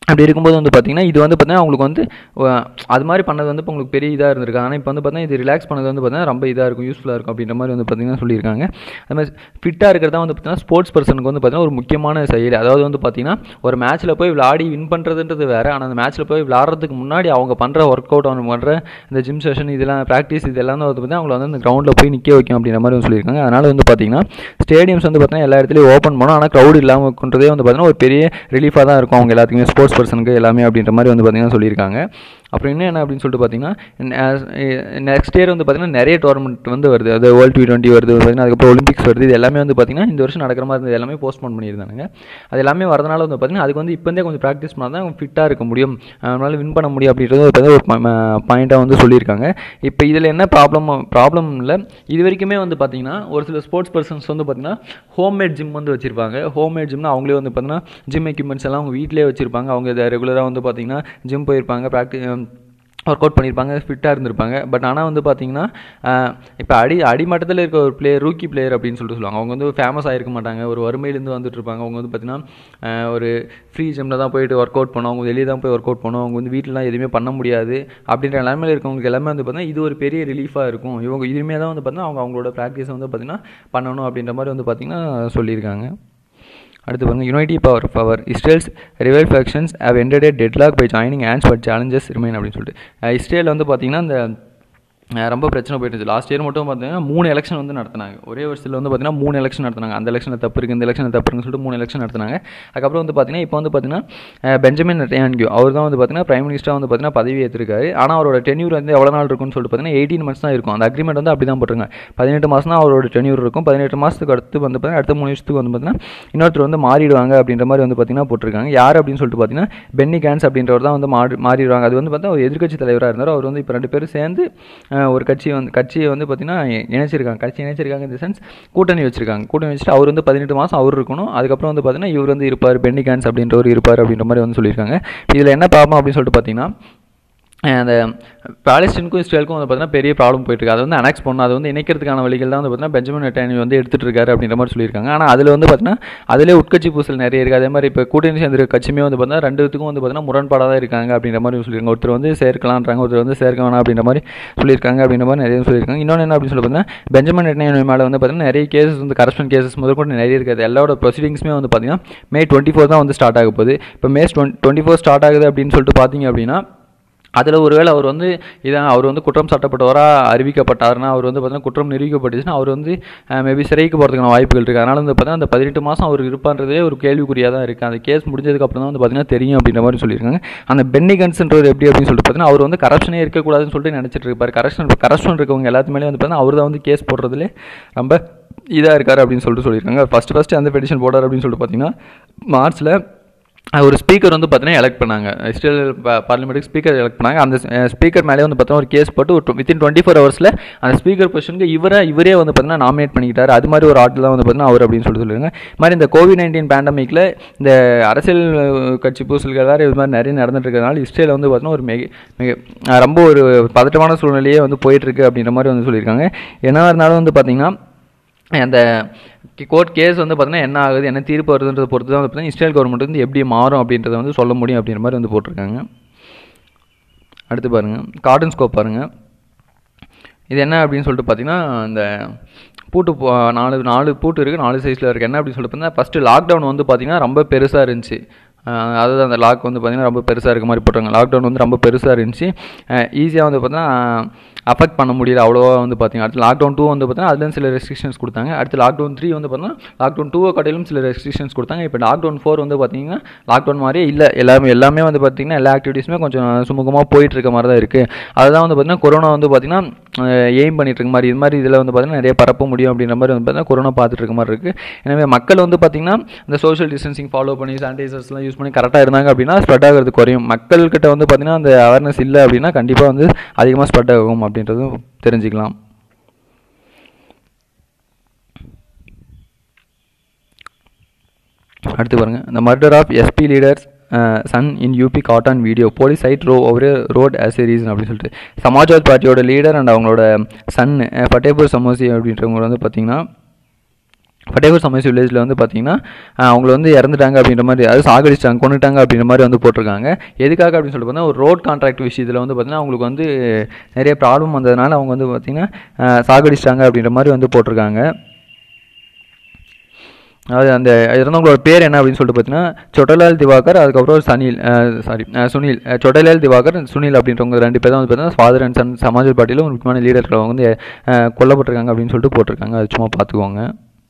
அப்படி இருக்கும்போது வந்து பார்த்தீங்கன்னா இது வந்து பார்த்தீங்கன்னா உங்களுக்கு வந்து அஹ், அது மாதிரி பண்ணது வந்து இப்போ உங்களுக்கு பெரிய இதாக இருந்திருக்கு ஆனால் இப்போ வந்து பார்த்தீங்கன்னா இது ரிலாக்ஸ் பண்ணது வந்து பார்த்தீங்கன்னா ரொம்ப இதாக இருக்கும் யூஸ்ஃபுல்லாக இருக்கும் அப்படின்ற மாதிரி வந்து பார்த்தீங்கன்னா சொல்லியிருக்காங்க அது மாதிரி ஃபிட்டாக இருக்கிறதா வந்து பார்த்தீங்கன்னா ஸ்போர்ட்ஸ் பர்சனுக்கு வந்து பார்த்தீங்கன்னா ஒரு முக்கியமான செயல் அதாவது வந்து பார்த்தீங்கன்னா ஒரு மேட்ச்சில் போய் விளையாடி வின் பண்ணுறதுன்றது வேறு ஆனால் அந்த மேட்ச்சில் போய் விளாட்றதுக்கு முன்னாடி அவங்க பண்ணுற ஒர்க் அவுட் அவங்க பண்ணுற இந்த ஜிம் செஷன் இதெல்லாம் ப்ராக்டிஸ் இதெல்லாம் வந்து பார்த்தீங்கன்னா அவங்கள வந்து அந்த கிரௌண்டில் போய் நிற்க வைக்கும் அப்படின்ற மாதிரி வந்து சொல்லியிருக்காங்க அதனால் வந்து பார்த்தீங்கன்னா ஸ்டேடியம்ஸ் வந்து பார்த்தீங்கன்னா எல்லா இடத்துலையும் ஓப்பன் பண்ணோம் ஆனால் க்ரௌட் இல்லாமல் இருக்குன்றதே வந்து பார்த்தீங்கன்னா ஒரு பெரிய ரிலீஃபாக தான் இருக்கும் அவங்க எல்லாத்துக்குமே ஸ்போர்ட்ஸ் பர்சனுக்கு எல்லாமே அப்படின்ற மாதிரி வந்து பார்த்தீங்கன்னா சொல்லியிருக்காங்க அப்புறம் இன்னும் என்ன அப்படின்னு சொல்லிட்டு பார்த்தீங்கன்னா நெக்ஸ்ட் இயர் வந்து பார்த்தீங்கன்னா நிறைய டோர்னமெண்ட் வந்து வருது அது வேர்ல்டு டி டுவெண்ட்டி வருது பார்த்தீங்கன்னா அதுக்கப்புறம் ஒலிம்பிக்ஸ் வருது இது எல்லாமே வந்து பார்த்தீங்கன்னா இந்த வருஷம் நடக்கிற மாதிரி இருந்தது எல்லாமே போஸ்ட்போன் பண்ணியிருந்தாங்க அது எல்லாமே வரதுனால வந்து பார்த்தீங்கன்னா அதுக்கு வந்து இப்போந்தே கொஞ்சம் ப்ராக்டிஸ் பண்ணால் தான் ஃபிட்டாக இருக்க முடியும் அதனால வின் பண்ண முடியும் அப்படின்றது ஒரு பெரிய ஒரு பாயிண்ட்டாக வந்து சொல்லியிருக்காங்க இப்போ இதில் என்ன ப்ராப்ளம் ப்ராப்ளம் இல்லை இது வரைக்குமே வந்து பார்த்தீங்கன்னா ஒரு சில ஸ்போர்ட்ஸ் பர்சன்ஸ் வந்து பார்த்தீங்கன்னா ஹோம்மேட் ஜிம் வந்து வச்சிருப்பாங்க ஹோம்மேட் ஜிம்னா அவங்களே வந்து பார்த்தீங்கன்னா ஜிம் எக்யூப்மெண்ட்ஸ் எல்லாம் அவங்க வீட்டிலே வச்சிருப்பாங்க அவங்க இதை ரெகுலராக வந்து பார்த்தீங்கன்னா ஜிம் போயிருப்பாங்க ப்ராக்டி ஒர்க் அவுட் பண்ணியிருப்பாங்க ஃபிட்டாக இருந்திருப்பாங்க பட் ஆனால் வந்து பார்த்தீங்கன்னா இப்போ அடி அடிமட்டத்தில் இருக்க ஒரு பிளேயர் ரூக்கி பிளேயர் அப்படின்னு சொல்லிட்டு சொல்லுவாங்க அவங்க வந்து ஃபேமஸ் ஆகிருக்க மாட்டாங்க ஒரு வறுமையிலேருந்து வந்துட்டு இருப்பாங்க அவங்க வந்து பார்த்தீங்கன்னா ஒரு ஃப்ரீ ஜிம்மில் தான் போயிட்டு ஒர்க் அவுட் பண்ணுவோம் அவங்க வெளியே தான் போய் ஒர்க் அவுட் பண்ணுவோம் அவங்க வந்து வீட்டிலலாம் எதுவுமே பண்ண முடியாது அப்படின்ற நிலைமையில் இருக்கவங்களுக்கு எல்லாமே வந்து பார்த்தீங்கன்னா இது ஒரு பெரிய ரிலீஃபாக இருக்கும் இவங்க இதுவுமே தான் வந்து பார்த்தீங்கன்னா அவங்க அவங்களோட ப்ராக்டிஸை வந்து பார்த்தீங்கன்னா பண்ணணும் அப்படின்ற மாதிரி வந்து பார்த்தீங்கன்னா சொல்லியிருக்காங்க அடுத்து பாருங்க unity power power Israel's rival factions have ended a deadlock by joining hands but challenges remain அப்படின்னு சொல்லிட்டு அஹ் இஸ்ரேல் வந்து பார்த்தீங்கன்னா இந்த அஹ் ரொம்ப பிரச்சனை போயிட்டு இருந்துச்சு லாஸ்ட் இயர் மட்டும் பார்த்தீங்கன்னா மூணு எலெக்ஷன் வந்து நடத்தினாங்க ஒரே வருஷத்தில் வந்து பார்த்தீங்கன்னா மூணு எலெக்ஷன் நடத்தினாங்க அந்த எலெக்ஷனில் தப்பு இருக்குது இந்த எலெக்ஷனில் தப்பு இருக்குன்னு சொல்லிட்டு மூணு எலெக்ஷன் நடத்தினாங்க அதுக்கப்புறம் வந்து பார்த்தீங்கன்னா இப்போ வந்து பார்த்தீங்கன்னா அஹ் பெஞ்சமின் நெட்டன்யாகு அவர் தான் வந்து பார்த்தீங்கன்னா பிரைம் மினிஸ்டராக வந்து பார்த்தீங்கன்னா பதவி ஏற்றிருக்காரு ஆனால் அவரோட டென்யூர் வந்து எவ்வளோ நாள் இருக்கும்னு சொல்லிட்டு பார்த்தீங்கன்னா எயிட்டீன் மந்த்ஸ் தான் இருக்கும் அந்த அக்ரிமெண்ட் வந்து அப்படி தான் போட்டிருக்காங்க பதினெட்டு மாதம் தான் அவரோட டென்யூர் இருக்கும் பதினெட்டு மாதத்துக்கு அடுத்து வந்து பார்த்தீங்கன்னா அடுத்த மூணு வருஷத்துக்கு வந்து பார்த்தீங்கன்னா இன்னொருத்தர் வந்து மாறிடுவாங்க அப்படின்ற மாதிரி வந்து பார்த்தீங்கன்னா போட்டிருக்காங்க யார் அப்படின்னு சொல்லிட்டு பார்த்தீங்கன்னா பென்னி கேன்ஸ் அப்படின்றவர் தான் வந்து மாறி மாறிடுவாங்க அது வந்து பார்த்தா ஒரு எதிர்க்கட்சி தலைவராக இருந்தார் அவர் வந்து இப்போ ரெண்டு பேரும் சேர்ந்து அஹ், ஒரு கட்சி வந்து கட்சியை வந்து பார்த்தீங்கன்னா இணைச்சிருக்காங்க கட்சி இணைச்சிருக்காங்க இந்த சென்ஸ் கூட்டணி வச்சிருக்காங்க கூட்டணி வச்சுட்டு அவர் வந்து பதினெட்டு மாதம் அவர் இருக்கணும் அதுக்கப்புறம் வந்து பார்த்தீங்கன்னா இவர் வந்து இருப்பார் பென்னி கேன்ஸ் அப்படின்றவர் இருப்பார் அப்படின்ற மாதிரி வந்து சொல்லியிருக்காங்க இதில் என்ன ப்ராப்ளம் அப்படின்னு சொல்லிட்டு பார்த்தீங்கன்னா அஹ் அந்த பாலஸ்டீனுக்கும் இஸ்ரேலுக்கும் வந்து பார்த்தீங்கன்னா பெரிய ப்ராப்ளம் போயிட்டு இருக்கு அதை வந்து அனெக்ஸ் பண்ணணும் அது வந்து இணைக்கிறதுக்கான வழிகள் தான் வந்து பார்த்தீங்கன்னா பெஞ்சமின் நெட்டானி வந்து எடுத்துட்டு இருக்காரு அப்படின்ற மாதிரி சொல்லியிருக்காங்க ஆனால் அதில் வந்து பார்த்தீங்கன்னா அதிலே உட்கட்சி பூசல் நிறைய இருக்குது அதே மாதிரி இப்போ கூட்டணி சேர்ந்திருக்க கட்சியுமே வந்து பார்த்தீங்கன்னா ரெண்டுத்துக்கும் வந்து பார்த்தீங்கன்னா முரண்பாடாக தான் இருக்காங்க அப்படின்ற மாதிரி சொல்லியிருக்காங்க ஒருத்தர் வந்து சேர்க்கலான்றாங்க ஒருத்தர் வந்து சேர்க்க வேணாம் அப்படின்ற மாதிரி சொல்லியிருக்காங்க அப்படின்ற மாதிரி நிறைய சொல்லியிருக்காங்க இன்னொன்று என்ன அப்படின்னு சொல்லி பார்த்தீங்கன்னா பெஞ்சமின் நெட்டானி மேலே வந்து பார்த்தீங்கன்னா நிறைய கேசஸ் வந்து கரப்ஷன் கேசஸ் முதற்கொண்டு நிறைய இருக்குது எல்லாரோட ப்ரொசீடிங்ஸுமே வந்து பார்த்தீங்கன்னா மே டுவெண்ட்டி ஃபோர் தான் வந்து ஸ்டார்ட் ஆக போகுது இப்போ மே டுவெண்ட்டி ஃபோர் ஸ்டார்ட் ஆகுது அப்படின்னு சொல்லிட்டு பார்த்தீங்க அப்படின்னா அதில் ஒருவேளை அவர் வந்து இதான் அவர் வந்து குற்றம் சாட்டப்பட்டவராக அறிவிக்கப்பட்டாருன்னா அவர் வந்து பார்த்தீங்கன்னா குற்றம் நிரூபிக்கப்பட்டுச்சுன்னா அவர் வந்து மேபி சிறைக்கு போகிறதுக்கான வாய்ப்புகள் இருக்குது அதனால் வந்து பார்த்தீங்கன்னா அந்த பதினெட்டு மாதம் அவர் இருப்பான்றதே ஒரு கேள்விக்குறியாக தான் இருக்குது அந்த கேஸ் முடிஞ்சதுக்கப்புறம் தான் வந்து பார்த்தீங்கன்னா தெரியும் அப்படின்ற மாதிரி சொல்லியிருக்காங்க அந்த பென்னி கன்ஸ்ன்றவர் எப்படி அப்படின்னு சொல்லிட்டு பார்த்தீங்கன்னா அவர் வந்து கரப்ஷனே இருக்கக்கூடாதுன்னு சொல்லிட்டு நினச்சிட்டு இருப்பார் கரப்ஷன் கரப்ஷன் இருக்கவங்க எல்லாத்துமேலே வந்து பார்த்தீங்கன்னா அவர் தான் வந்து கேஸ் போடுறதுலே ரொம்ப இதாக இருக்கார் அப்படின்னு சொல்லிட்டு சொல்லியிருக்காங்க ஃபஸ்ட்டு ஃபஸ்ட்டு அந்த பெட்டிஷன் போடார் அப்படின்னு சொல்லிட்டு பார்த்தீங்கன்னா மார்ச்சில் ஒரு ஸ்பீக்கர் வந்து பார்த்தீங்கன்னா எலெக்ட் பண்ணாங்க இஸ்ரேல் பார்லிமெண்ட்டுக்கு ஸ்பீக்கர் எலெக்ட் பண்ணாங்க அந்த ஸ்பீக்கர் மேலே வந்து பார்த்தீங்கன்னா ஒரு கேஸ் போட்டு ஒரு வித்தின் டுவெண்ட்டி ஃபோர் ஹவர்ஸில் அந்த ஸ்பீக்கர் பொசிஷனுக்கு இவரை இவரே வந்து பார்த்தீங்கன்னா நாமினேட் பண்ணிக்கிட்டாரு அது மாதிரி ஒரு ஆட்டில் தான் வந்து பார்த்தீங்கன்னா அவர் அப்படின்னு சொல்லி சொல்லுவாங்க இது மாதிரி இந்த கோவிட் நைன்டீன் பேண்டமிக்கில் இந்த அரசியல் அஹ், கட்சி பூசல்கள் வேறு இது மாதிரி நிறைய நடந்துட்டு இருக்கிறதுனால இஸ்ரேலில் வந்து பார்த்தீங்கன்னா ஒரு மிக மிக அஹ், ரொம்ப ஒரு பதட்டமான சூழ்நிலையே வந்து போயிட்டுருக்கு அப்படின்ற மாதிரி வந்து சொல்லியிருக்காங்க என்ன இருந்தாலும் வந்து பார்த்தீங்கன்னா அந்த கோர்ட் கேஸ் வந்து பார்த்தீங்கன்னா என்ன ஆகுது என்ன தீர்ப்பு வருதுன்றதை பொறுத்து தான் வந்து பார்த்தீங்கன்னா இஸ்ரேல் கவர்மெண்ட் வந்து எப்படி மாறும் அப்படின்றத வந்து சொல்ல முடியும் அப்படின்ற மாதிரி வந்து போட்டிருக்காங்க அடுத்து பாருங்கள் கார்டன் ஸ்கோப் பாருங்கள் இது என்ன அப்படின்னு சொல்லிட்டு பார்த்தீங்கன்னா இந்த பூட்டு போ- நாலு நாலு பூட்டு இருக்குது நாலு சைஸில் இருக்குது என்ன அப்படின்னு சொல்லிட்டு பார்த்தீங்கன்னா ஃபஸ்ட்டு லாக்டவுன் வந்து பார்த்தீங்கன்னா ரொம்ப பெருசாக இருந்துச்சு அஹ் அதாவது அந்த லாக் வந்து பார்த்தீங்கன்னா ரொம்ப பெருசாக இருக்க மாதிரி போட்டாங்க லாக்டவுன் வந்து ரொம்ப பெருசாக இருந்துச்சு ஈஸியாக வந்து பார்த்தீங்கன்னா அஃபெக்ட் பண்ண முடியல அவ்வளோவா வந்து பார்த்தீங்கன்னா அடுத்து லாக்டவுன் டூ வந்து பார்த்தீங்கன்னா அதுலேயும் சில ரெஸ்ட்ரிக்ஷன்ஸ் கொடுத்தாங்க அடுத்து லாக்டவுன் த்ரீ வந்து பார்த்தீங்கன்னா லாக்டவுன் டூவை காட்டிலும் சில ரெஸ்ட்ரிக்ஷன்ஸ் கொடுத்தாங்க இப்போ லாக்டவுன் ஃபோர் வந்து பார்த்தீங்கன்னா லாக்டவுன் மாதிரியே இல்லை எல்லாமே எல்லாமே வந்து பார்த்தீங்கன்னா எல்லா ஆக்டிவிட்டீஸுமே கொஞ்சம் சுமூகமாக போயிட்டு இருக்க மாதிரி தான் இருக்குது அதுதான் வந்து பார்த்தீங்கன்னா கொரோனா வந்து பார்த்தீங்கன்னா எய்ம் பண்ணிட்டு இருக்க மாதிரி இது மாதிரி இதில் வந்து பார்த்தீங்கன்னா நிறைய பரப்ப முடியும் அப்படின்ற மாதிரி வந்து பார்த்தீங்கன்னா கொரோனா பார்த்துட்டு இருக்க மாதிரி இருக்குது எனவே மக்கள் வந்து பார்த்தீங்கன்னா இந்த சோஷியல் டிஸ்டன்சிங் ஃபாலோ பண்ணி சானிடைசர்ஸ்லாம் யூஸ் பண்ணி கரெக்டாக இருந்தாங்க அப்படின்னா ஸ்ப்ரெட் ஆகிறது குறையும் மக்கள்கிட்ட வந்து பார்த்தீங்கன்னா அந்த அவேர்னஸ் இல்லை அப்படின்னா கண்டிப்பாக வந்து அதிகமாக ஸ்ப்ரெட் ஆகும் அப்படின்றதும் தெரிஞ்சுக்கலாம் அடுத்து பாருங்க the murder of SP leaders son in UP caught on video police side row ஒவ்வொரு ரோட் ஆஸ் a ரீசன் அப்படின்னு சொல்லிட்டு சமாஜ்வாத் பார்ட்டியோட லீடர் அண்ட் அவங்களோட சன் ஃபட்டேபூர் சமோசி அப்படின்றவங்க வந்து பார்த்தீங்கன்னா ஃபட்டேகூர் சமயஸ் வில்லேஜில் வந்து பார்த்தீங்கன்னா அவங்கள வந்து இறந்துட்டாங்க அப்படின்ற மாதிரி அதாவது சாகடிச்சிட்டாங்க கொண்டுட்டாங்க அப்படின்ற மாதிரி வந்து போட்டிருக்காங்க எதுக்காக அப்படின்னு சொல்லிட்டு பார்த்தா ஒரு ரோட் கான்ட்ராக்ட் விஷயத்தில் வந்து பார்த்தீங்கன்னா அவங்களுக்கு வந்து நிறைய ப்ராப்ளம் வந்ததுனால அவங்க வந்து பார்த்தீங்கன்னா சாகடிச்சிட்டாங்க அப்படின்ற மாதிரி வந்து போட்டிருக்காங்க அதாவது அந்த இறந்தவங்களோட பேர் என்ன அப்படின்னு சொல்லிட்டு பார்த்தீங்கன்னா சொட்டலால் திவாகர் அதுக்கப்புறம் சனில் சாரி சுனில் சொட்டலால் திவாகர் சுனில் அப்படின்றவங்க ரெண்டு பேர் தான் வந்து பார்த்தீங்கன்னா ஃபாதர் அண்ட் சன் சமாஜ் பார்ட்டியில் ஒரு முக்கியமான லீடர்கள் அவங்க வந்து அஹ், கொல்லப்பட்டிருக்காங்க அப்படின்னு சொல்லிட்டு போட்டிருக்காங்க அது சும்மா பார்த்துக்கோங்க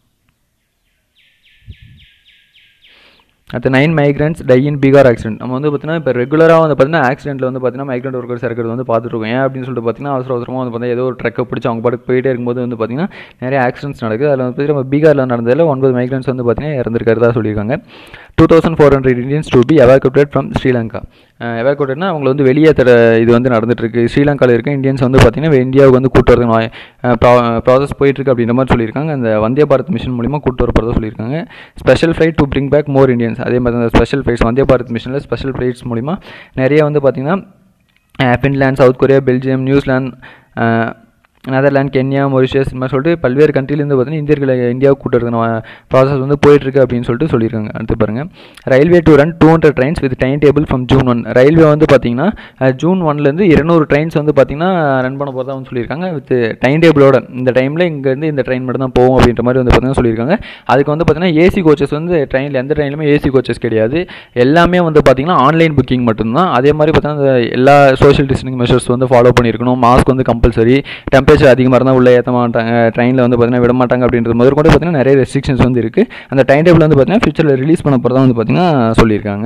அடுத்து nine migrants die in Bihar accident நம்ம வந்து பார்த்தீங்கன்னா இப்போ ரெகுலராக வந்து பார்த்தீங்கன்னா ஆக்சிடென்ட்டில் வந்து பார்த்தீங்கன்னா மைக்ரண்ட் ஒர்க்கர்ஸ் இருக்கிறது வந்து பார்த்துட்டு இருக்கோம் ஏன் அப்படின்னு சொல்லிட்டு பார்த்தீங்கன்னா அவசர அவசரமாக வந்து பார்த்தீங்கன்னா ஏதோ ஒரு ட்ரக்கை பிடிச்சி அவங்க பாட்டுக்கு போயிட்டே இருக்கும்போது வந்து பார்த்தீங்கன்னா நிறைய ஆக்சிடென்ட்ஸ் நடக்குது அதில் வந்து பார்த்தீங்கன்னா நம்ம பீகாரில் நடந்ததில் ஒன்பது மைக்ரண்ட்ஸ் வந்து பார்த்தீங்கன்னா இறந்துருக்கிறதா சொல்லியிருக்காங்க two thousand four hundred Indians to be evacuate from Sri Lanka எவாக்குவேட்னா அவங்களை வந்து வெளியே தர இது வந்து நடந்துட்டு இருக்கு ஸ்ரீலங்காவில் இருக்க இந்தியன்ஸ் வந்து பார்த்தீங்கன்னா இந்தியாவுக்கு வந்து கூட்டு வரது ப்ராசஸ் போயிட்டு இருக்கு அப்படின்ற மாதிரி சொல்லியிருக்காங்க அந்த வந்தே பாரத் மிஷன் மூலிமா கூட்டு வர போகிறதா சொல்லியிருக்காங்க special flight to bring back more Indians அதே மாதிரி அந்த ஸ்பெஷல் ஃப்ளைட்ஸ் வந்தே பாரத் மிஷனில் ஸ்பெஷல் ஃப்ளைட்ஸ் மூலிமா நிறைய வந்து பார்த்தீங்கன்னா Finland South Korea Belgium New Zealand Netherland Kenya Mauritius இந்த மாதிரி சொல்லிட்டு பல்வேறு கண்ட்ரிலேருந்து பார்த்தீங்கன்னா இந்தியர்களை இந்தியாவுக்கு கூட்டுறதுன ப்ராசஸ் வந்து போயிட்டுருக்கு அப்படின்னு சொல்லிட்டு சொல்லியிருக்காங்க அடுத்து பாருங்கள் railway to run two hundred trains with time table from June one railway வந்து பார்த்தீங்கன்னா அஹ், ஜூன் ஒன்லேருந்து இருநூறு ட்ரெயின்ஸ் வந்து பார்த்தீங்கன்னா ரன் பண்ண போகிறதா வந்து சொல்லியிருக்காங்க வித் டைம் டேபிளோட இந்த டைமில் இங்கேருந்து இந்த ட்ரெயின் மட்டும் தான் போகும் அப்படின்ற மாதிரி வந்து பார்த்தீங்கன்னா சொல்லியிருக்காங்க அதுக்கு வந்து பார்த்தீங்கன்னா ஏசி கோச்சஸ் வந்து ட்ரெயினில் எந்த ட்ரெயினுமே ஏசி கோச்சஸ் கிடையாது எல்லாமே வந்து பார்த்தீங்கன்னா ஆன்லைன் புக்கிங் மட்டும்தான் அதே மாதிரி பார்த்தீங்கன்னா இந்த எல்லா சோஷியல் டிஸ்டன்சிங் மெஷர்ஸ் வந்து ஃபாலோ பண்ணியிருக்கணும் மாஸ்க் வந்து கம்பல்சரி டெம்பரேச்சர் அதிகமாக இருந்தால் உள்ளே ஏற்ற மாட்டாங்க ட்ரெயினில் வந்து பார்த்தீங்கன்னா விட மாட்டாங்க அப்படின்றது முதல் கூட பார்த்தீங்கன்னா நிறைய ரெஸ்ட்ரிக்ஷன்ஸ் வந்து இருக்குது அந்த டைம் டேபிள் வந்து பார்த்தீங்கன்னா ஃபியூச்சரில் ரிலீஸ் பண்ண போகிறதா வந்து பார்த்தீங்கன்னா சொல்லியிருக்காங்க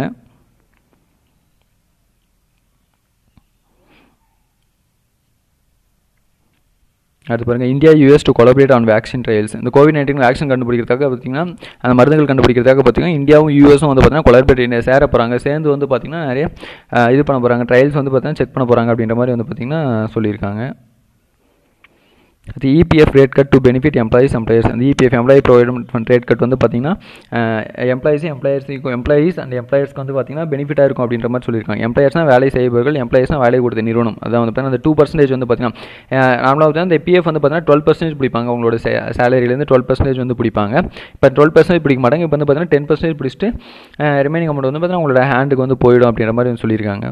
அடுத்து பாருங்கள் India US to collaborate on vaccine trials இந்த கோவிட் நைன்டீன் வேக்சின் கண்டுபிடிக்கிறதுக்காக பார்த்தீங்கன்னா அந்த மருந்துகள் கண்டுபிடிக்கிறதுக்காக பார்த்தீங்கன்னா இந்தியாவும் யூஎஸும் வந்து பார்த்தீங்கன்னா கொலபரேட் இந்தியா சேர போகிறாங்க சேர்ந்து வந்து பார்த்தீங்கன்னா நிறைய அஹ், இது பண்ண போகிறாங்க ட்ரையல்ஸ் வந்து பார்த்தீங்கன்னா செக் பண்ண போகிறாங்க அப்படின்ற மாதிரி வந்து பார்த்தீங்கன்னா சொல்லியிருக்காங்க அது EPF rate cut to benefit employees employers அந்த EPF employee provident fund rate cut வந்து பார்த்தீங்கன்னா எம்ப்ளாயிஸ் எம்ப்ளாயர்ஸுக்கும் எம்ப்ளாயீஸ் அண்ட் எம்ப்ளாயர்ஸ்க்கு வந்து பார்த்தீங்கன்னா பெனிஃபிட்டாக இருக்கும் அப்படின்ற மாதிரி சொல்லியிருக்காங்க எம்ப்ளாயர்ஸ்னால் வேலை செய்பவர்கள் எம்ப்ளாயர்ஸ்னால் வேலை கொடுத்த நிறுவனம் அதான் வந்து பார்த்தீங்கன்னா அந்த டூ பர்சன்டேஜ் வந்து பார்த்தீங்கன்னா நார்மலாக வந்து அந்த பிஎஃப் வந்து பார்த்தீங்கன்னா டுவெல் பர்சன்டேஜ் பிடிப்பாங்க அவங்களோட சேலரியிலேருந்து டுவெல் பர்சன்டேஜ் வந்து பிடிப்பாங்க இப்போ டுவெல் பர்சன்டேஜ் பிடிக்க மாட்டாங்க இப்போ வந்து பார்த்தீங்கன்னா டென் பர்சன்டேஜ் பிடிச்சிட்டு ரிமைனிங் அமௌண்ட் வந்து பார்த்தீங்கன்னா உங்களோட ஹேண்டுக்கு வந்து போயிடும் அப்படின்ற மாதிரி வந்து சொல்லியிருக்காங்க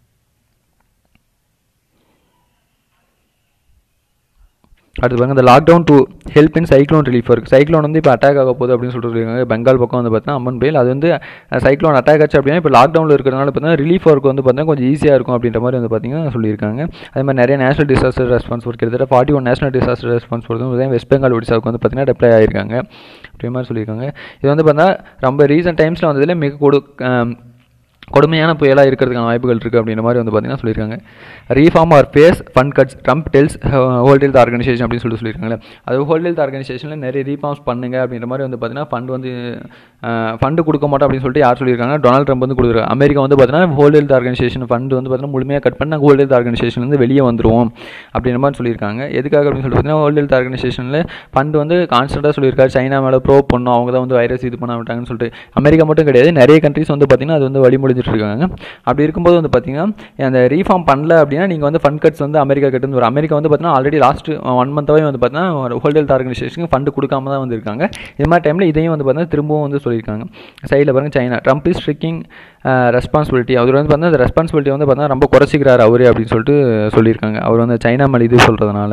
அடுத்து பாருங்க இந்த lockdown to help in cyclone relief work cyclone வந்து இப்போ அட்டாக் ஆக போகுது அப்படின்னு சொல்லிட்டு இருக்காங்க பெங்கால் பக்கம் வந்து பார்த்தீங்கன்னா அம்மன் புயல் அது வந்து சைக்ளோன் அட்டாக் ஆச்சு அப்படின்னா இப்போ லாக்டவுனில் இருக்கிறதுனால பார்த்தீங்கன்னா ரிலீஃப் ஒர்க் வந்து பார்த்தீங்கன்னா கொஞ்சம் ஈஸியாக இருக்கும் அப்படின்ற மாதிரி வந்து பார்த்தீங்கன்னா சொல்லியிருக்காங்க அதே மாதிரி நிறைய நேஷனல் டிசாஸ்டர் ரெஸ்பான்ஸ் ஒர்க் கிட்டத்தட்ட forty one national disaster response work வந்து வெஸ்ட் பெங்கால் ஒடிசாவுக்கு வந்து பார்த்தீங்கன்னா டெப்ளை ஆயிருக்காங்க அப்படின்ற மாதிரி சொல்லியிருக்காங்க இது வந்து பார்த்தா ரொம்ப ரீசெண்ட் டைம்ஸில் வந்ததில் மிக கொடு அஹ், கொடுமையான புயலாக இருக்கிறதுக்கான வாய்ப்புகள் இருக்குது அப்படின்ற மாதிரி வந்து பார்த்தீங்கன்னா சொல்லியிருக்காங்க reform or face fund cuts Trump tells World Health Organisation அப்படின்னு சொல்லிட்டு சொல்லியிருக்காங்களே அது ஹோல்ட் ஹெல்த் ஆர்கனைசேஷனில் நிறைய ரீஃபார்ம்ஸ் பண்ணுங்க அப்படின்ற மாதிரி வந்து பார்த்தீங்கன்னா ஃபண்ட் வந்து ஃபண்டு கொடுக்க மாட்டோம் அப்படின்னு சொல்லிட்டு யார் சொல்லியிருக்காங்க டொனால்ட் ட்ரம்ப் வந்து கொடுக்குறாரு அமெரிக்கா வந்து பார்த்தீங்கன்னா ஹோல்ட் ஹெல்த் ஆர்கனைசேஷன் ஃபண்ட் வந்து பார்த்தீங்கன்னா முழுமையாக கட் பண்ணி நாங்கள் ஹோல்ட் ஹெல்த் ஆர்கனைசேஷன் வந்து வெளியே வந்துருவோம் அப்படின்ற மாதிரி சொல்லியிருக்காங்க எதுக்காக அப்படின்னு சொல்லிட்டு பார்த்தீங்கன்னா ஹோல்ட் ஹெல்த் ஆர்கனைசேஷனில் ஃபண்ட் வந்து கான்ஸ்டண்ட்டாக சொல்லியிருக்காரு சைனா மேலே ப்ரோ பண்ணோம் அவங்க தான் வந்து வைரஸ் இது பண்ண விட்டாங்கன்னு சொல்லிட்டு அமெரிக்கா மட்டும் கிடையாது நிறைய கண்ட்ரிஸ் வந்து பார்த்தீங்கன்னா அது வந்து வழிமொழிஞ்சிட்டு இருக்காங்க அப்படி இருக்கும்போது வந்து பார்த்தீங்கன்னா அந்த ரீஃபார்ம் பண்ணல அப்படின்னா நீங்கள் வந்து ஃபண்ட் கட்ஸ் வந்து அமெரிக்கா கிட்ட இருந்து வரும் அமெரிக்கா வந்து பார்த்தீங்கன்னா ஆல்ரெடி லாஸ்ட் ஒன் மந்த்தாவே வந்து பார்த்தீங்கன்னா ஹோல்ட் ஹெல்த் ஆர்கனைசேஷனுக்கு ஃபண்டு கொடுக்காம தான் வந்து இருக்காங்க இது மாதிரி டைமில் இதையும் வந்து பார்த்தீங்கன்னா திரும்பவும் வந்து சொல்லியிருக்காங்க சைடில் பாருங்க China Trump is striking responsibility அவர் வந்து பார்த்தீங்கன்னா அந்த ரெஸ்பான்சிபிலிட்டி வந்து பார்த்தீங்கன்னா ரொம்ப குறைச்சிக்கிறாரு அவரு அப்படின்னு சொல்லிட்டு சொல்லியிருக்காங்க அவர் வந்து சைனா மேலே இது சொல்கிறதுனால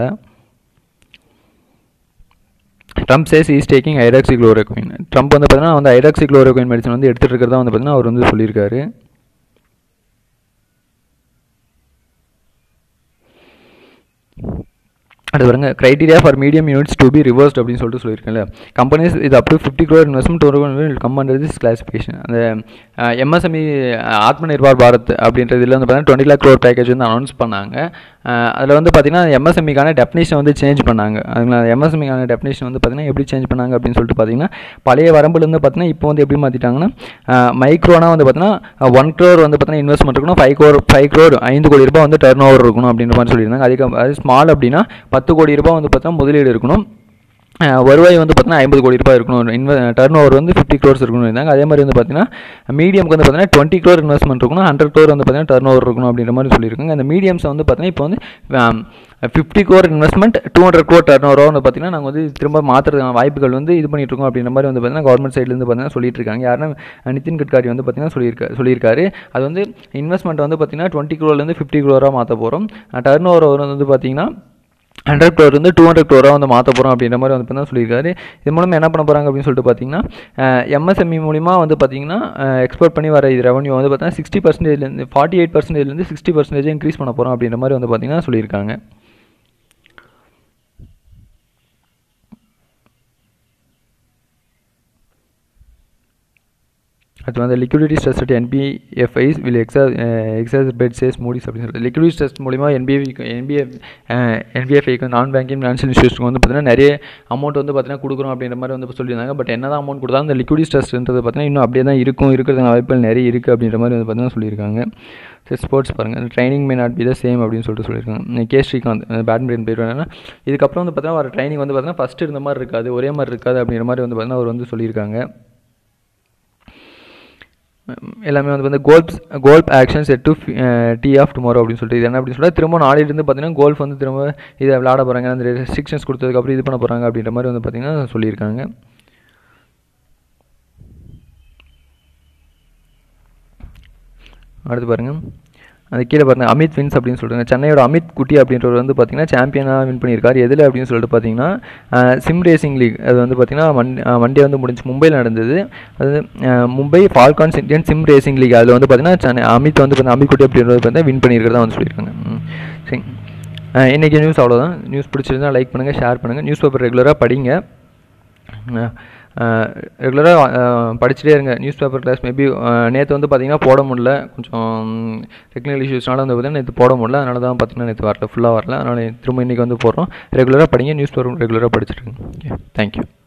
Trump says is taking hydroxychloroquine Trump வந்து பார்த்தீங்கன்னா வந்து ஐராக்சி குளோரோக்வின் மெடிசன் வந்து எடுத்துகிட்டு இருக்கிறதா வந்து பார்த்தீங்கன்னா அவர் வந்து சொல்லியிருக்காரு அடுத்து பாருங்க criteria for medium units to be reversed அப்படின்னு சொல்லிட்டு சொல்லியிருக்கேன்ல கம்பெனிஸ் இது up to fifty crore investment ஒரு கம் அண்டர் திஸ் கிளாசிஃபிகேஷன் அந்த எம்எஸ்எம்இ ஆத்ம நிர்பார் பாரத் அப்படின்றதுல வந்து பார்த்தீங்கன்னா டுவெண்ட்டி லேக் க்ரோர் பேக்கேஜ் வந்து அனௌன்ஸ் பண்ணாங்க அதில் வந்து பார்த்தீங்கன்னா எம்எஸ்எம்இக்கான டெஃபினேஷன் வந்து சேஞ்ச் பண்ணாங்க அதுங்களா எம்எஸ்எம்இக்கான டெஃபினேஷன் வந்து பார்த்தீங்கன்னா எப்படி சேஞ்ச் பண்ணாங்க அப்படின்னு சொல்லிட்டு பார்த்தீங்கன்னா பழைய வரம்புலேருந்து பார்த்தீங்கன்னா இப்போ வந்து எப்படி மாற்றிட்டாங்கன்னா மைக்ரோனா வந்து பார்த்தீங்கன்னா ஒன் க்ரோர் வந்து பார்த்தீங்கன்னா இன்வெஸ்ட்மெண்ட் இருக்கணும் ஃபைவ் க்ரோர் ஃபைவ் க்ரோர் ஐந்து கோடி ரூபாய் வந்து டர்ன் ஓவர் இருக்கணும் அப்படின்ற மாதிரி சொல்லியிருந்தாங்க அதுக்கு அது ஸ்மால் அப்படின்னா பத்து கோடி ரூபாய் வந்து பார்த்தீங்கன்னா முதலீடு இருக்கணும் அஹ் வருவாய் வந்து பார்த்தீங்கன்னா ஐம்பது கோடி ரூபாய் இருக்கணும் இன்வெ டர்ன் ஓவர் வந்து ஃபிஃப்டி க்ரோர்ஸ் இருக்கணும் இருந்தாங்க அதே மாதிரி வந்து பார்த்தீங்கன்னா மீடியம்க்கு வந்து பார்த்தீங்கன்னா டுவெண்ட்டி க்ரோர் இன்வெஸ்ட்மெண்ட் இருக்கணும் ஹண்ட்ரட் க்ரோர் வந்து பார்த்தீங்கன்னா டர்ன் ஓவர் இருக்கணும் அப்படின்ற மாதிரி சொல்லியிருக்காங்க அந்த மீடியம்ஸ் வந்து பார்த்தீங்கன்னா இப்போ வந்து fifty crore investment to hundred crore turnover வந்து பார்த்தீங்கன்னா நாங்கள் வந்து திரும்ப மாற்றுறதுக்கான வாய்ப்புகள் வந்து இது பண்ணிட்டு இருக்கோம் அப்படின்ற மாதிரி வந்து பார்த்தீங்கன்னா கவர்மெண்ட் சைட்லேருந்து பார்த்தீங்கன்னா சொல்லிட்டு இருக்காங்க யாருன்னா நிதின் கட்காரி வந்து பார்த்தீங்கன்னா சொல்லியிருக்கா சொல்லியிருக்காரு அது வந்து இன்வெஸ்ட்மெண்ட் வந்து பார்த்தீங்கன்னா டுவெண்ட்டி க்ரோர்லேருந்து ஃபிஃப்டி க்ரோராக மாற்ற போகிறோம் டர்ன் ஓவர் வந்து பார்த்தீங்கன்னா ஹண்ட்ரட் க்ரோர் வந்து டூ ஹண்ட்ரட் க்ரோராக வந்து மாற்ற போகிறோம் அப்படின்ற மாதிரி வந்து தான் சொல்லியிருக்காரு இது மூலம் என்ன பண்ண போகிறாங்க அப்படின்னு சொல்லிட்டு பார்த்தீங்கன்னா எம்எஸ்எம்இ மூலிமா வந்து பார்த்தீங்கன்னா எக்ஸ்போர்ட் பண்ணி வர இது ரெவன்யூ வந்து பார்த்தீங்கன்னா சிக்ஸ்டி பர்சன்டேஜ்லேருந்து ஃபார்ட்டி எயிட் பர்சன்டேஜ்லேருந்து சிக்ஸ்டி பர்சன்டேஜ் இன்க்ரீஸ் பண்ண போகிறோம் அப்படின்ற மாதிரி வந்து பார்த்தீங்கன்னா சொல்லியிருக்காங்க அடுத்து வந்து liquidity stress at NBFCs will எக்ஸா எக்ஸாபேட் சேஸ் மூடிஸ் அப்படின்னு சொல்லிட்டு லிக்விடிட்டி ஸ்ட்ரெஸ் மூலிமா என்பிஎஃப் என்பிஎஃப் என்பிஎஃப்ஐக்கு நான் பேங்கிங் ஃபினான்ஷியல் இன்ஸ்டியூஷனுக்கு வந்து பார்த்தீங்கன்னா நிறைய அமௌண்ட் வந்து பார்த்தீங்கன்னா கொடுக்குறோம் அப்படின்ற மாதிரி வந்து சொல்லியிருந்தாங்க பட் என்ன தான் அமௌண்ட் கொடுத்தாலும் இந்த லிக்விடிட்டி ஸ்ட்ரெஸ்ன்றது பார்த்தீங்கன்னா இன்னும் அப்படியே தான் இருக்கும் இருக்கிறதுக்கான வாய்ப்புகள் நிறைய இருக்குது அப்படின்ற மாதிரி வந்து பார்த்தீங்கன்னா சொல்லியிருக்காங்க சரி ஸ்போர்ட்ஸ் பாருங்கள் training may not be the same அப்படின்னு சொல்லிட்டு சொல்லியிருக்காங்க கே ஸ்ரீகாந்த் பேட்மிண்டன் பேர் வேணா இதுக்கப்புறம் வந்து பார்த்தீங்கன்னா வர ட்ரைனிங் வந்து பார்த்தீங்கன்னா ஃபஸ்ட்டு இருந்த மாதிரி இருக்காது ஒரே மாதிரி இருக்காது அப்படின்ற மாதிரி வந்து பார்த்தீங்கன்னா அவர் வந்து சொல்லியிருக்காங்க எல்லாமே வந்து வந்து golfs golf action set to tee off tomorrow அப்படின்னு சொல்லிட்டு இது என்ன அப்படின்னு சொல்லிட்டு திரும்ப நாளையிலிருந்து பார்த்தீங்கன்னா கோல்ஃப் வந்து திரும்ப இதை விளாட போகிறாங்க அந்த ரெஸ்ட்ரிக்ஷன்ஸ் கொடுத்ததுக்கப்புறம் இது பண்ண போகிறாங்க அப்படின்ற மாதிரி வந்து பார்த்தீங்கன்னா சொல்லியிருக்காங்க அடுத்து பாருங்கள் அது கீழே பாருங்கள் அமித் வின்ஸ் அப்படின்னு சொல்கிறாங்க சென்னையோட அமித் குட்டி அப்படின்றவர் வந்து பார்த்தீங்கன்னா சாம்பியனாக வின் பண்ணியிருக்காரு எதில் அப்படின்னு சொல்லிட்டு பார்த்தீங்கன்னா சிம் ரேசிங் லீக் அது வந்து பார்த்தீங்கன்னா மண் வண்டி வந்து முடிஞ்சு மும்பையில் நடந்தது அது Mumbai Falcons Indian sim racing league அதில் வந்து பார்த்தீங்கன்னா சென்னை அமித் வந்து பார்த்தீங்கன்னா அமித் குட்டி அப்படின்றது பார்த்தீங்கன்னா வின் பண்ணியிருக்கிறதா வந்து சொல்லியிருக்காங்க சரி இன்றைக்கி நியூஸ் அவ்வளோதான் நியூஸ் பிடிச்சிருந்தா லைக் பண்ணுங்கள் ஷேர் பண்ணுங்கள் நியூஸ் பேப்பர் ரெகுலராக படிங்க ரெகுலராக படிச்சுட்டே இருங்க நியூஸ் பேப்பர் கிளாஸ் மேபி நேற்று வந்து பார்த்தீங்கன்னா போட முடியல கொஞ்சம் டெக்னிக்கல் இஷ்யூஸ்னால வந்து பார்த்தீங்கன்னா நேற்று போட முடியல அதனால தான் பார்த்தீங்கன்னா நேற்று வரல ஃபுல்லாக வரல அதனால் திரும்ப இன்றைக்கி வந்து போடுறோம் ரெகுலராக படிங்க நியூஸ் பேப்பர் ரெகுலராக படிச்சுட்டு ஓகே தேங்க்யூ